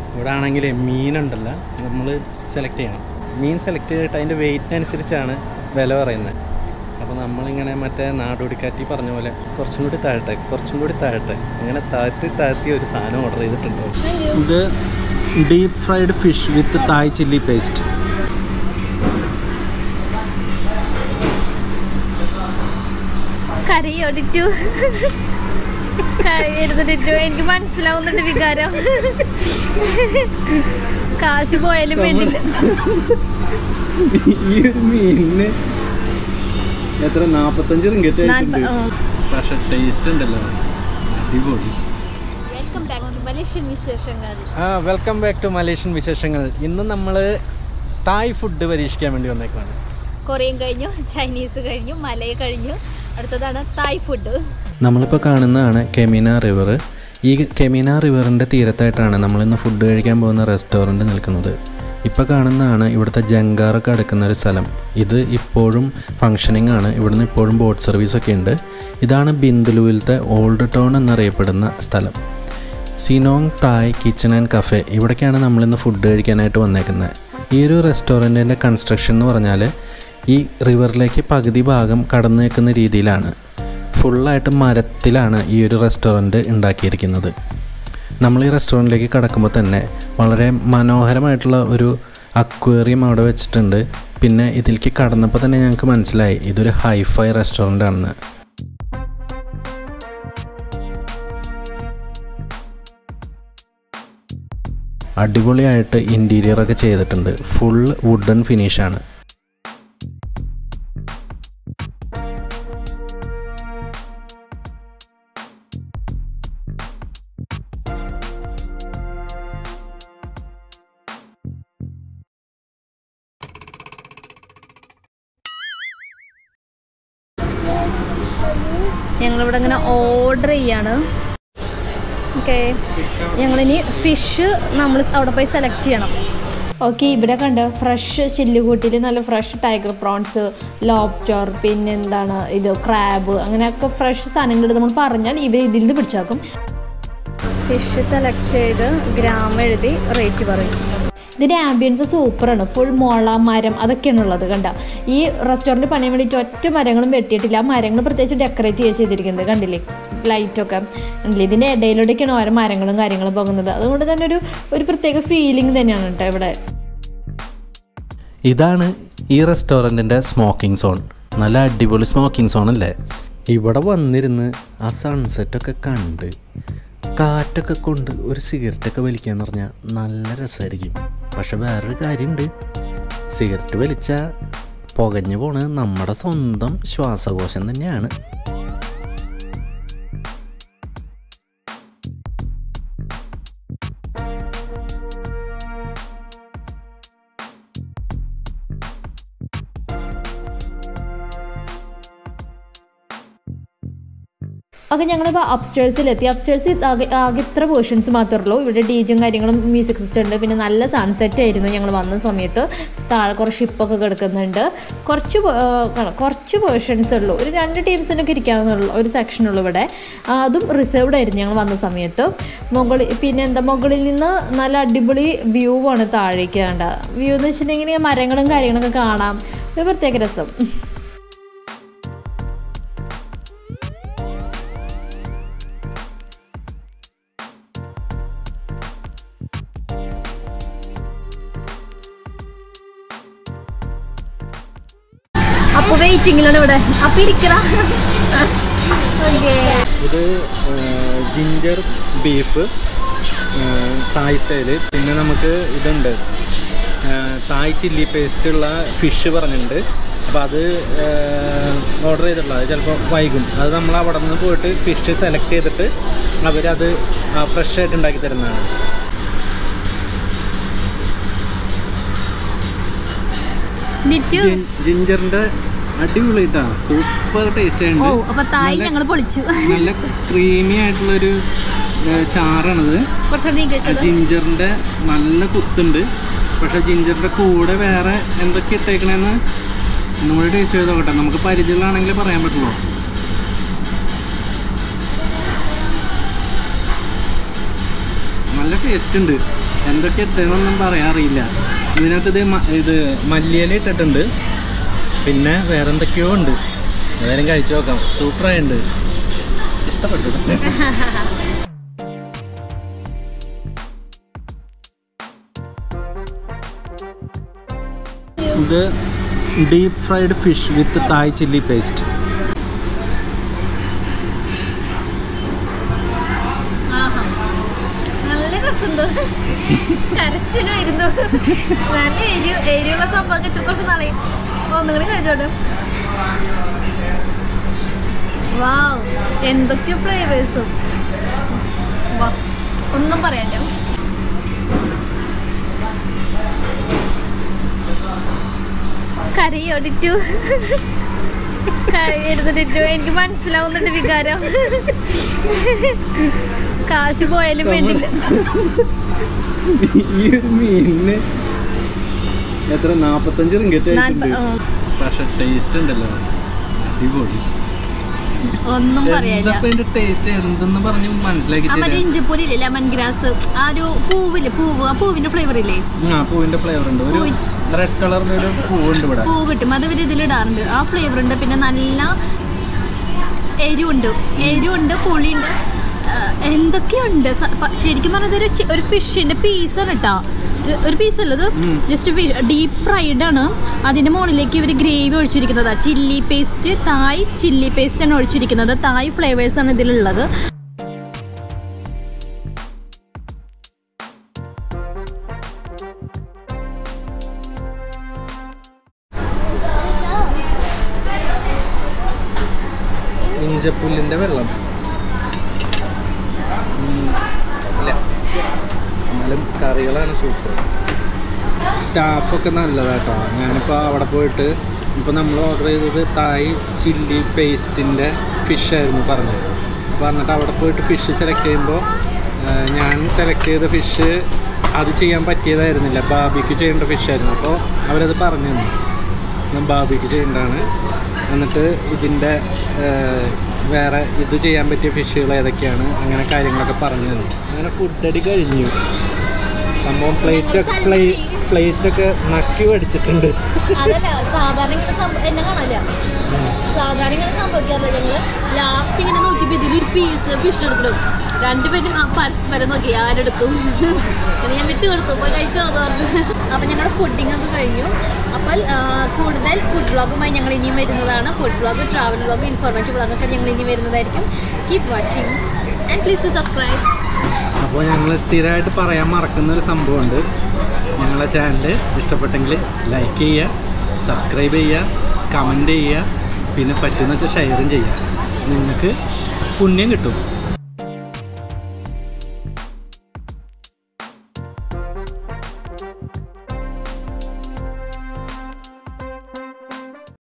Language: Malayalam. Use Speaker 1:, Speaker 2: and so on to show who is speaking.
Speaker 1: ഇവിടെ ആണെങ്കിൽ മീനുണ്ടല്ലോ നമ്മൾ സെലക്ട് ചെയ്യണം മീൻ സെലക്ട് ചെയ്തിട്ട് അതിൻ്റെ വെയിറ്റിനനുസരിച്ചാണ് വില പറയുന്നത് അപ്പോൾ നമ്മളിങ്ങനെ മറ്റേ നാടോടിക്കാറ്റി പറഞ്ഞ പോലെ കുറച്ചും കൂടി താഴട്ടെ കുറച്ചും കൂടി താഴട്ടെ അങ്ങനെ താഴ്ത്തി താഴ്ത്തി ഒരു സാധനം ഓർഡർ ചെയ്തിട്ടുണ്ട് ഇത് deep fried fish with Thai chilli paste
Speaker 2: കരയോടിറ്റു കരയരുതിട്ടു എനിക്ക് മനസ്സിലാവുന്നുണ്ട് വികാരം കാശ് പോയാലും വേണ്ടില്ല
Speaker 1: ഈ ഒരു മീനിന് എത്ര നാൽപ്പത്തഞ്ച് റിങ്കറ്റ്
Speaker 2: നാൽപ്പ- ആ.
Speaker 1: പക്ഷെ ടേസ്റ്റ് ഉണ്ടല്ലോ അടിപൊളി
Speaker 2: വെൽക്കം ബാക്ക് ടു മലേഷ്യൻ വിശേഷങ്ങൾ
Speaker 1: ആ വെൽക്കം ബാക്ക് ടു മലേഷ്യൻ വിശേഷങ്ങൾ ഇന്ന് നമ്മൾ തായ് ഫുഡ് പരീക്ഷിക്കാൻ വേണ്ടി വന്നേക്കാണ്
Speaker 2: കൊറിയൻ കഴിഞ്ഞു ചൈനീസ് കഴിഞ്ഞു മലയ കഴിഞ്ഞു അടുത്തതാണ് തായ് ഫുഡ്
Speaker 1: നമ്മളിപ്പോൾ കാണുന്നതാണ് കെമിന റിവർ ഈ കെമിന റിവറിൻ്റെ തീരത്തായിട്ടാണ് നമ്മളിന്ന് ഫുഡ് കഴിക്കാൻ പോകുന്ന റെസ്റ്റോറൻറ്റ് നിൽക്കുന്നത് ഇപ്പോൾ കാണുന്നതാണ് ഇവിടുത്തെ ജങ്കാറൊക്കെ അടുക്കുന്ന ഒരു സ്ഥലം ഇത് ഇപ്പോഴും ഫങ്ഷനിങ് ആണ് ഇവിടുന്ന് ഇപ്പോഴും ബോട്ട് സർവീസൊക്കെ ഉണ്ട് ഇതാണ് ബിന്ദുലുവിലത്തെ ഓൾഡ് ടൗൺ എന്നറിയപ്പെടുന്ന സ്ഥലം സിനോങ് തായ് കിച്ചൺ ആൻഡ് കഫേ ഇവിടേക്കാണ് നമ്മളിന്ന് ഫുഡ് കഴിക്കാനായിട്ട് വന്നേക്കുന്നത് ഈ ഒരു റെസ്റ്റോറൻറ്റിൻ്റെ കൺസ്ട്രക്ഷൻ എന്ന് പറഞ്ഞാൽ ഈ റിവറിലേക്ക് പകുതി ഭാഗം കടന്നു നിൽക്കുന്ന രീതിയിലാണ് ഫുള്ളായിട്ട് മരത്തിലാണ് ഈ ഒരു റെസ്റ്റോറൻറ്റ് ഉണ്ടാക്കിയിരിക്കുന്നത് നമ്മൾ ഈ റെസ്റ്റോറൻറ്റിലേക്ക് കടക്കുമ്പോൾ തന്നെ വളരെ മനോഹരമായിട്ടുള്ള ഒരു അക്വേറിയം അവിടെ വെച്ചിട്ടുണ്ട് പിന്നെ ഇതിലേക്ക് കടന്നപ്പോൾ തന്നെ ഞങ്ങൾക്ക് മനസ്സിലായി ഇതൊരു ഹൈഫൈ റെസ്റ്റോറൻ്റ് ആണെന്ന് അടിപൊളിയായിട്ട് ഇൻറ്റീരിയറൊക്കെ ചെയ്തിട്ടുണ്ട് ഫുൾ വുഡൻ ഫിനിഷാണ്
Speaker 2: ഞങ്ങളിവിടെ ഇങ്ങനെ ഓർഡർ ചെയ്യാണ് ഓക്കെ ഞങ്ങളിനി ഫിഷ് നമ്മൾ അവിടെ പോയി സെലക്ട് ചെയ്യണം ഓക്കെ ഇവിടെ കണ്ട് ഫ്രഷ് ചില്ലുകൂട്ടിൽ നല്ല ഫ്രഷ് ടൈഗർ പ്രോൺസ് ലോബ്സ്റ്റർ പിന്നെ എന്താണ് ഇത് ക്രാബ് അങ്ങനെയൊക്കെ ഫ്രഷ് സാധനങ്ങൾ നമ്മൾ പറഞ്ഞാൽ ഇവർ ഇതിൽ നിന്ന് പിടിച്ചാക്കും ഫിഷ് സെലക്ട് ചെയ്ത് ഗ്രാം എഴുതി റേറ്റ് പറയും ഇതിൻ്റെ ആംബിയൻസ് സൂപ്പറാണ് ഫുൾ മുള മരം അതൊക്കെയാണ് ഉള്ളത് കണ്ട ഈ റെസ്റ്റോറൻറ്റ് പണിയാൻ വേണ്ടിയിട്ട് ഒറ്റ മരങ്ങളും വെട്ടിയിട്ടില്ല ആ മരങ്ങൾ പ്രത്യേകിച്ച് ഡെക്കറേറ്റ് ചെയ്യുക ചെയ്തിരിക്കുന്നത് കണ്ടില്ലേ ലൈറ്റൊക്കെ കണ്ടില്ലേ ഇതിൻ്റെ ഇടയിലൂടെയൊക്കെയാണ് ഓരോ മരങ്ങളും കാര്യങ്ങളും പോകുന്നത് അതുകൊണ്ട് തന്നെ ഒരു ഒരു പ്രത്യേക ഫീലിംഗ് തന്നെയാണ് കേട്ടോ ഇവിടെ
Speaker 1: ഇതാണ് ഈ റെസ്റ്റോറൻറ്റിൻ്റെ സ്മോക്കിംഗ് സോൺ നല്ല അടിപൊളി സ്മോക്കിംഗ് സോൺ അല്ലേ ഇവിടെ വന്നിരുന്ന് ആ സൺസെറ്റൊക്കെ കണ്ട് കാറ്റൊക്കെ കൊണ്ട് ഒരു സിഗരറ്റൊക്കെ വലിക്കാന്ന് പറഞ്ഞാൽ നല്ല രസമായിരിക്കും പക്ഷെ വേറൊരു കാര്യമുണ്ട് സിഗരറ്റ് വലിച്ചാൽ പുകഞ്ഞു പോണത് നമ്മുടെ സ്വന്തം ശ്വാസകോശം തന്നെയാണ്
Speaker 2: ഓക്കെ ഞങ്ങളിപ്പോൾ അപ്സ്റ്റേഴ്സിലെത്തി അപ്സ്റ്റേഴ്സ് ആകെ ആകെ ഇത്ര വേർഷൻസ് മാത്രമേ ഉള്ളൂ ഇവിടെ ഡി ജും കാര്യങ്ങളും മ്യൂസിക് സിസ്റ്റം ഉണ്ട് പിന്നെ നല്ല സൺസെറ്റ് ആയിരുന്നു ഞങ്ങൾ വന്ന സമയത്ത് താഴെ കുറച്ച് ഷിപ്പൊക്കെ കിടക്കുന്നുണ്ട് കുറച്ച് പേ- ആ, കാണാം, കുറച്ച് വേർഷൻസ് ഉള്ളൂ ഒരു രണ്ട് ടീംസിനൊക്കെ ഇരിക്കാവുന്നുള്ളൂ ഒരു സെക്ഷനുള്ളൂ ഇവിടെ ആ, അതും റിസർവ്ഡ് ആയിരുന്നു ഞങ്ങൾ വന്ന സമയത്ത് മുകളിൽ പിന്നെ എന്താ മുകളിൽ നിന്ന് നല്ല അടിപൊളി വ്യൂ ആണ് താഴേക്ക് വേണ്ട വ്യൂ എന്ന് വെച്ചിട്ടുണ്ടെങ്കിൽ മരങ്ങളും കാര്യങ്ങളൊക്കെ കാണാം ഒരു പ്രത്യേക രസം അപ്പൊ വെയിറ്റിംഗിലാണ് ഇവിടെ അപ്പൊ ഇരിക്കറ ഓക്കേ
Speaker 1: ഇത് ജിഞ്ചർ ബീഫ് തായ് സ്റ്റൈല് പിന്നെ നമുക്ക് ഇതുണ്ട് ആ, തായ് ചില്ലി പേസ്റ്റ് ഉള്ള ഫിഷ് പറഞ്ഞിട്ടുണ്ട് അപ്പോൾ അത് ഓർഡർ ചെയ്തിട്ടുള്ളത് അത് ചിലപ്പോൾ വൈകും അത് നമ്മൾ അവിടെ നിന്ന് പോയിട്ട് ഫിഷ് സെലക്ട് ചെയ്തിട്ട് അവരത് ഫ്രഷ് ആയിട്ട് ഉണ്ടാക്കി തരുന്നതാണ്
Speaker 2: നിറ്റു
Speaker 1: ജിഞ്ചറിൻ്റെ അടിപൊളിയിട്ടാണ് സൂപ്പർ ടേസ്റ്റ്
Speaker 2: ഓ
Speaker 1: ഉണ്ട്
Speaker 2: അപ്പൊ തായ്
Speaker 1: നല്ല-
Speaker 2: ഞങ്ങൾ പൊളിച്ചു
Speaker 1: നല്ല ക്രീമി ആയിട്ടുള്ളൊരു ഏ, ചാറാണിത്
Speaker 2: കുറച്ചുകൂടി നീക്കി
Speaker 1: ആ
Speaker 2: വെച്ചത്
Speaker 1: ജിഞ്ചറിന്റെ നല്ല കുത്തുണ്ട് പക്ഷെ ജിഞ്ചറിന്റെ കൂടെ വേറെ എന്തൊക്കെ ഇട്ടേക്കണേന്ന് നമ്മൾ ടേസ്റ്റ് ചെയ്ത് നോക്കട്ടെ നമുക്ക് പരിചയമുള്ളതാണെങ്കിൽ പറയാൻ പറ്റുള്ളൂ നല്ല ടേസ്റ്റ് ഉണ്ട് എന്തൊക്കെ ഇട്ടതെന്നൊന്നും പറയാൻ അറിയില്ല ഇതിനകത്ത് ഇത് മ- ഇത് മല്ലിയില ഇട്ടിട്ടുണ്ട് പിന്നെ വേറെ എന്തൊക്കെയോ ഉണ്ട് ഏതായാലും കഴിച്ചു നോക്കാം സൂപ്പറായിട്ടുണ്ട് ഇഷ്ടപ്പെട്ടു ഇത് deep fried fish with Thai chilli paste
Speaker 2: ആഹാ. നല്ല രസമുണ്ട് കരച്ചിലായിരുന്നു നല്ല എരി എരിയുള്ള സംഭവം വെച്ചിട്ട് കുറച്ച് നാളെ ഒന്നും കൂടി കഴിച്ചോട്ടെ വാവ് എന്തൊക്കെ ഫ്ലേവേഴ്സും ഒന്നും പറയാനില്ല കരയോടിറ്റു കരയെടുത്തിട്ടു എനിക്ക് മനസ്സിലാവുന്നുണ്ട് വികാരം കാശ് പോയാലും വേണ്ടില്ല
Speaker 1: ഈ ഒരു മീനിന് എത്ര നാപ്പത്തഞ്ച് റിങ്കറ്റ്
Speaker 2: നാൽപ്പ- ആ.
Speaker 1: പക്ഷെ ടേസ്റ്റ് ഉണ്ടല്ലോ അടിപൊളി
Speaker 2: ഒന്നും പറയാനില്ല
Speaker 1: എന്താ ഇതിന്റെ ടേസ്റ്റ് എന്തെന്ന് പറഞ്ഞ് മനസ്സിലാക്കി
Speaker 2: ആ മറ്റേ
Speaker 1: തരാം
Speaker 2: ഇഞ്ചിപ്പൂലി ഇല്ലേ ലെമൺ ഗ്രാസ് ആ ഒരു പൂവില്ലേ പൂവ് ആ പൂവിന്റെ ഫ്ലേവർ ഇല്ലേ
Speaker 1: ആ പൂവിന്റെ ഫ്ലേവർ ഉണ്ട് ഒരു
Speaker 2: പൂവിൻ-
Speaker 1: റെഡ് കളറിന്റെ ഒരു പൂവുണ്ട് ഇവിടെ
Speaker 2: പൂ കിട്ടും അത് ഇവർ ഇതിലിടാറുണ്ട് ആ ഫ്ലേവർ ഉണ്ട് പിന്നെ നല്ല എരിവുണ്ട് എരിവുണ്ട് പുളിയുണ്ട് ആ, എന്തൊക്കെയുണ്ട് സ- പ- ശരിക്കും പറഞ്ഞത് ഒരു ചി- ഒരു ഫിഷിന്റെ പീസാണ് കേട്ടോ ഒരു പീസ് അല്ലത്
Speaker 1: ഉം.
Speaker 2: ജസ്റ്റ് ഡീപ്പ് ഫ്രൈഡ് ആണ് അതിന്റെ മുകളിലേക്ക് ഇവർ ഗ്രേവി ഒഴിച്ചിരിക്കുന്നത് chilli paste Thai chilli paste ആണ് ഒഴിച്ചിരിക്കുന്നത് തായ് ഫ്ലേവേഴ്സ് ആണ് ഇതിലുള്ളത്
Speaker 1: ഇഞ്ചപ്പുല്ലിന്റെ വെള്ളം ഉം, ഇല്ല എന്നാലും കറികളാണ് സൂപ്പർ സ്റ്റാഫൊക്കെ നല്ലതാട്ടോ ഞാനിപ്പോൾ അവിടെ പോയിട്ട് ഇപ്പോൾ നമ്മൾ ഓർഡർ ചെയ്തത് തായ് ചില്ലി പേസ്റ്റിൻ്റെ ഫിഷായിരുന്നു പറഞ്ഞത് അപ്പോൾ എന്നിട്ട് അവിടെ പോയിട്ട് ഫിഷ് സെലക്ട് ചെയ്യുമ്പോൾ ഞാൻ സെലക്ട് ചെയ്ത ഫിഷ് അത് ചെയ്യാൻ പറ്റിയതായിരുന്നില്ല ബാബിക്ക് ചെയ്യേണ്ട ഫിഷായിരുന്നു അപ്പോൾ അവരത് പറഞ്ഞു തന്നു ബാബിക്ക് ചെയ്യേണ്ടതാണ് എന്നിട്ട് ഇതിൻ്റെ വേറെ ഇത് ചെയ്യാൻ പറ്റിയ ഫിഷുകൾ ഏതൊക്കെയാണ് അങ്ങനെ കാര്യങ്ങളൊക്കെ പറഞ്ഞു തന്നു അങ്ങനെ ഫുഡ് അടി കഴിഞ്ഞു സംഭവം പ്ലേറ്റ് പ്ലേറ്റ് പ്ലേറ്റൊക്കെ നക്കി മേടിച്ചിട്ടുണ്ട്
Speaker 2: അതല്ല സാധാരണ ഇങ്ങനെ സംഭവം എന്നെ കാണാനില്ല സാധാരണ ഇങ്ങനെ സംഭവിക്കാറില്ല ഞങ്ങള് ലാസ്റ്റ് ഇങ്ങനെ നോക്കിയപ്പോ ഇതിലൊരു പീസ് ഫിഷ് എടുക്കണം രണ്ടുപേരും ആ പരസ്പരം നോക്കി ആരെടുക്കും പിന്നെ ഞാൻ വിട്ടു കൊടുത്തു പോയി കഴിച്ചോ എന്ന് പറഞ്ഞു അപ്പം ഞങ്ങളുടെ ഫുഡിങ് ഒക്കെ കഴിഞ്ഞു അപ്പോൾ ആ, കൂടുതൽ ഫുഡ് ബ്ലോഗുമായി ഞങ്ങൾ ഇനിയും വരുന്നതാണ് food blog travel blog informative ബ്ലോഗൊക്കെ ഞങ്ങൾ ഇനി വരുന്നതായിരിക്കും keep watching and please to subscribe
Speaker 1: അപ്പോൾ ഞങ്ങൾ സ്ഥിരമായിട്ട് പറയാൻ മറക്കുന്ന ഒരു സംഭവമുണ്ട് ഞങ്ങളെ ചാനൽ ഇഷ്ടപ്പെട്ടെങ്കിൽ ലൈക്ക് ചെയ്യുക സബ്സ്ക്രൈബ് ചെയ്യുക കമൻറ്റ് ചെയ്യുക പിന്നെ പറ്റുന്ന വെച്ചാൽ ഷെയറും ചെയ്യുക നിങ്ങൾക്ക് പുണ്യം കിട്ടും